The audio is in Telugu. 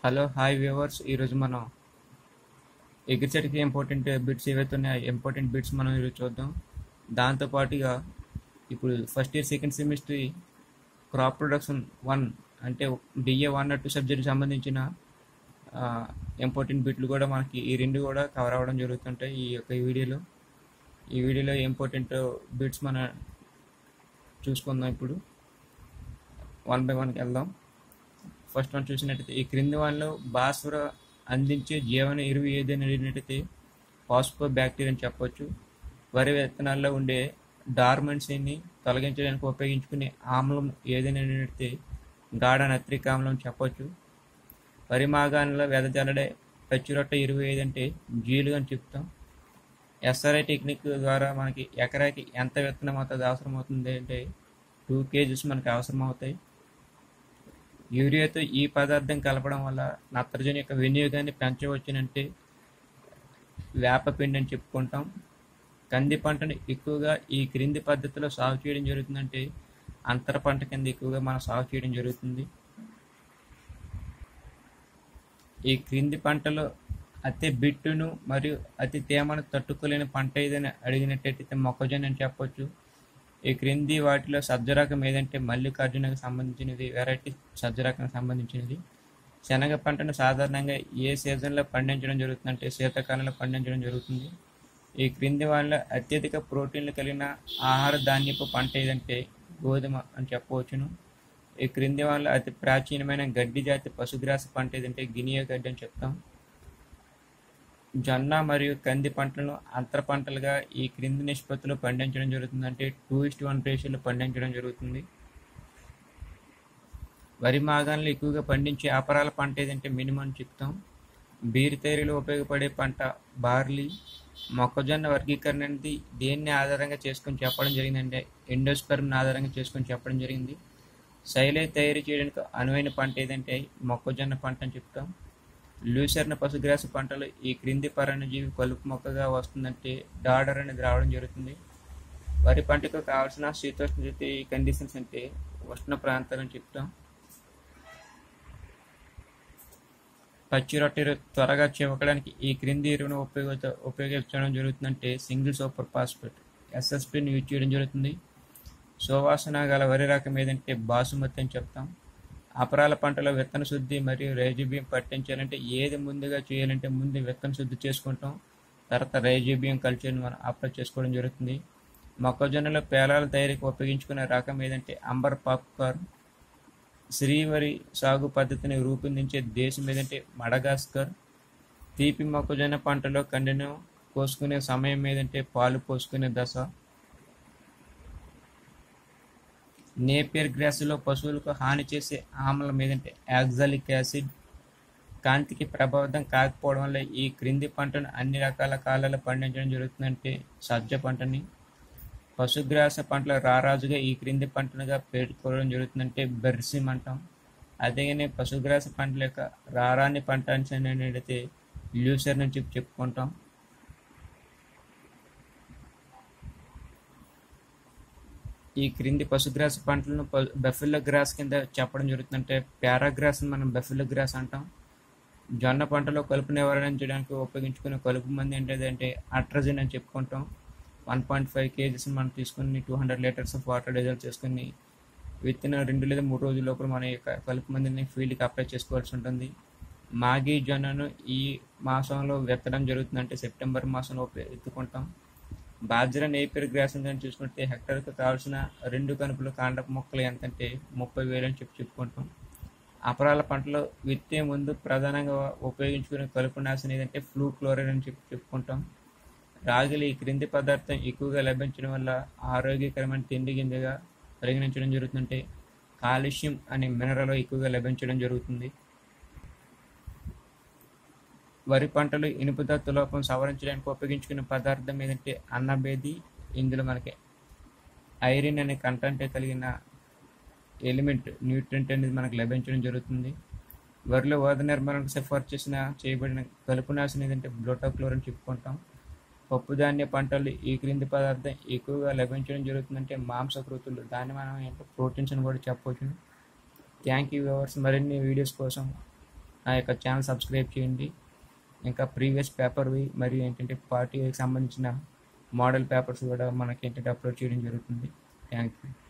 హలో హాయ్ వ్యూవర్స్ ఈరోజు మనం అగ్రికల్చర్కి ఇంపార్టెంట్ బిట్స్ ఏవైతే ఉన్నాయో ఇంపార్టెంట్ బిట్స్ మనం ఈరోజు చూద్దాం దాంతోపాటుగా ఇప్పుడు first year second semester crop production one అంటే డిఏ వన్ టూ సబ్జెక్ట్కి సంబంధించిన ఇంపార్టెంట్ బిట్లు కూడా మనకి ఈ రెండు కూడా కవర్ అవ్వడం జరుగుతుంటాయి ఈ యొక్క వీడియోలో ఈ వీడియోలో ఇంపార్టెంట్ బిట్స్ మన చూసుకుందాం ఇప్పుడు వన్ బై వన్కి వెళ్దాం ఫస్ట్ వన్ చూసినట్టయితే ఈ క్రింది వాళ్ళలో భాస్వర అందించే జీవన ఎరువు ఏదైనా అడిగినట్టయితే పాస్పో బ్యాక్టీరియా అని చెప్పొచ్చు వరి విత్తనాల్లో ఉండే డార్మెన్సీని తొలగించడానికి ఉపయోగించుకునే ఆమ్లం ఏదైనా అడిగినట్టయితే గాఢ నత్రిక ఆమ్లం చెప్పొచ్చు వరి మాగాణంలో వెదజల్లడే పచ్చిరొట్ట ఎరువు ఏదంటే జీలు అని చెప్తాం ఎస్ఆర్ఐ టెక్నిక్ ద్వారా మనకి ఎకరాకి ఎంత విత్తనం అవుతుంది అవసరం అవుతుంది అంటే టూ కేజీస్ మనకి అవసరం అవుతాయి యూరియాతో ఈ పదార్థం కలపడం వల్ల నత్రజని యొక్క వినియోగాన్ని పెంచవచ్చునంటే వేపపిండి అని చెప్పుకుంటాం కంది పంటను ఎక్కువగా ఈ క్రింది పద్ధతిలో సాగు చేయడం జరుగుతుందంటే అంతర పంట కింద ఎక్కువగా మనం సాగు చేయడం జరుగుతుంది ఈ క్రింది పంటలో అతి బిట్టును మరియు అతి తేమను తట్టుకోలేని పంట ఏదైనా అడిగినట్టయితే మొక్కజొన్న అని చెప్పొచ్చు ఈ క్రింది వాటిలో సజ్జ రకం ఏదంటే మల్లికార్జునకు సంబంధించినది వెరైటీ సజ్జ రకానికి సంబంధించినది శనగ పంటను సాధారణంగా ఏ సీజన్లో పండించడం జరుగుతుందంటే శీతాకాలంలో పండించడం జరుగుతుంది ఈ క్రింది వాళ్ళ అత్యధిక ప్రోటీన్లు కలిగిన ఆహార ధాన్యపు పంట ఏదంటే గోధుమ అని చెప్పవచ్చును ఈ క్రింది వాళ్ళ అతి ప్రాచీనమైన గడ్డి జాతి పశుగ్రాస పంట ఏదంటే గినియా గడ్డి అని చెప్తాం జొన్న మరియు కంది పంటలను అంతర పంటలుగా ఈ క్రింది నిష్పత్తిలో పండించడం జరుగుతుంది అంటే టూ ఇస్ట్ వన్ రేషియోలో పండించడం జరుగుతుంది వరి మాగాన్లు ఎక్కువగా పండించే అపరాల పంట ఏదంటే మినిమం అని చెప్తాం బీరు తయారీలో ఉపయోగపడే పంట బార్లీ మొక్కజొన్న వర్గీకరణ అనేది దేన్ని ఆధారంగా చేసుకొని చెప్పడం జరిగిందంటే ఎండోస్పెర్మ్ని ఆధారంగా చేసుకొని చెప్పడం జరిగింది శైలే తయారు చేయడానికి అనువైన పంట ఏదంటే మొక్కజొన్న పంట అని చెప్తాం లూసర్న పశుగ్రాస పంటలు ఈ క్రింది పరాన్నజీవి కలుపు మొక్కగా వస్తుందంటే డాడర్ అనేది రావడం జరుగుతుంది వరి పంటకు కావాల్సిన శీతోష్ణ కండిషన్స్ అంటే ఉష్ణ ప్రాంతాలని చెప్తాం పచ్చి రొట్టెలు త్వరగా చివకడానికి ఈ క్రింది ఎరువును ఉపయోగ ఉపయోగించడం జరుగుతుందంటే సింగిల్ సూపర్ ఫాస్ఫేట్ ఎస్ఎస్పిని యూజ్ చేయడం జరుగుతుంది సువాసన గల వరి రకం ఏదంటే బాసుమతి అని చెప్తాం అపరాల పంటలో విత్తన శుద్ధి మరియు రైజోబియం పట్టించాలంటే ఏది ముందుగా చేయాలంటే ముందు విత్తన శుద్ధి చేసుకుంటాం తర్వాత రైజోబియం కల్చర్ని మనం అప్లై చేసుకోవడం జరుగుతుంది మొక్కజొన్నలో పేలాల తయారీకి ఉపయోగించుకునే రకం ఏదంటే అంబర్ పాప్కార్న్ శ్రీవరి సాగు పద్ధతిని రూపొందించే దేశం ఏదంటే మడగాస్కర్ తీపి మొక్కజొన్న పంటలో కండెను కోసుకునే సమయం ఏదంటే పాలు పోసుకునే దశ నేపియర్ గ్రాస్లో పశువులకు హాని చేసే ఆమ్లం ఏదంటే యాక్సాలిక్ యాసిడ్ కాంతికి ప్రభావితం కాకపోవడం వల్ల ఈ క్రింది పంటను అన్ని రకాల కాలాల్లో పండించడం జరుగుతుందంటే సజ్జ పంటని పశుగ్రాస పంటల రారాజుగా ఈ క్రింది పంటనుగా పేర్కోవడం జరుగుతుందంటే బెర్సిమ్ అంటాం అదేగానే పశుగ్రాస పంటల యొక్క రారాని పంట అనేది ల్యూసర్ నుంచి చెప్పుకుంటాం ఈ క్రింది పశుగ్రాస పంటలను బెఫిల్లో గ్రాస్ కింద చెప్పడం జరుగుతుందంటే పారాగ్రాస్ మనం బెఫిల్లో గ్రాస్ అంటాం జొన్న పంటలో కలుపు నివారించడానికి ఉపయోగించుకునే కలుపు మంది ఏంటంటే అట్రజిన్ అని చెప్పుకుంటాం వన్ పాయింట్ ఫైవ్ కేజీస్ మనం తీసుకుని two hundred litres of water dissolved చేసుకుని విత్తిన రెండు లేదా మూడు రోజుల లోపల మన యొక్క కలుపు మందిని ఫీల్డ్కి అప్లై చేసుకోవాల్సి ఉంటుంది మాగి జొన్నను ఈ మాసంలో విత్తడం జరుగుతుందంటే సెప్టెంబర్ మాసంలో ఎత్తుకుంటాం బాజ్రా నేపియర్ గ్రాస్ అని చూసుకుంటే హెక్టర్కు కావాల్సిన రెండు కనుపులు కాండపు మొక్కలు ఎంతంటే ముప్పై వేలు అని చెప్పి చెప్పుకుంటాం అపరాల పంటలో విత్తే ముందు ప్రధానంగా ఉపయోగించుకునే కలుపు నాశనం ఏదంటే ఫ్లూ క్లోరైడ్ అని చెప్పి చెప్పుకుంటాం రాగిలు ఈ క్రింది పదార్థం ఎక్కువగా లభించడం వల్ల ఆరోగ్యకరమైన తిండి గింజగా పరిగణించడం జరుగుతుంటే కాల్షియం అనే మినరల్ ఎక్కువగా లభించడం జరుగుతుంది వరి పంటలు ఇనుప తత్తు లోపం సవరించడానికి ఉపయోగించుకునే పదార్థం ఏదంటే అన్నబేది ఇందులో మనకి ఐరన్ అనే కంటెంట్ కలిగిన ఎలిమెంట్ న్యూట్రియంట్ అనేది మనకు లభించడం జరుగుతుంది వరిలో ఓద నిర్మాణానికి సిఫార్సు చేసిన చేయబడిన కలుపు నాశనం ఏదంటే బ్లోటోక్లోర్ అని చెప్పుకుంటాం పప్పు ధాన్య పంటలు ఈ క్రింది పదార్థం ఎక్కువగా లభించడం జరుగుతుందంటే మాంసకృతులు దాన్ని మనం ఏంటో ప్రోటీన్స్ అని కూడా చెప్పవచ్చు థ్యాంక్ యూ వ్యూవర్స్ మరిన్ని వీడియోస్ కోసం నా యొక్క ఛానల్ సబ్స్క్రైబ్ చేయండి ఇంకా ప్రీవియస్ పేపర్వి మరియు ఏంటంటే పార్టీకి సంబంధించిన మోడల్ పేపర్స్ కూడా మనకి ఏంటంటే అప్లోడ్ చేయడం జరుగుతుంది థ్యాంక్ యూ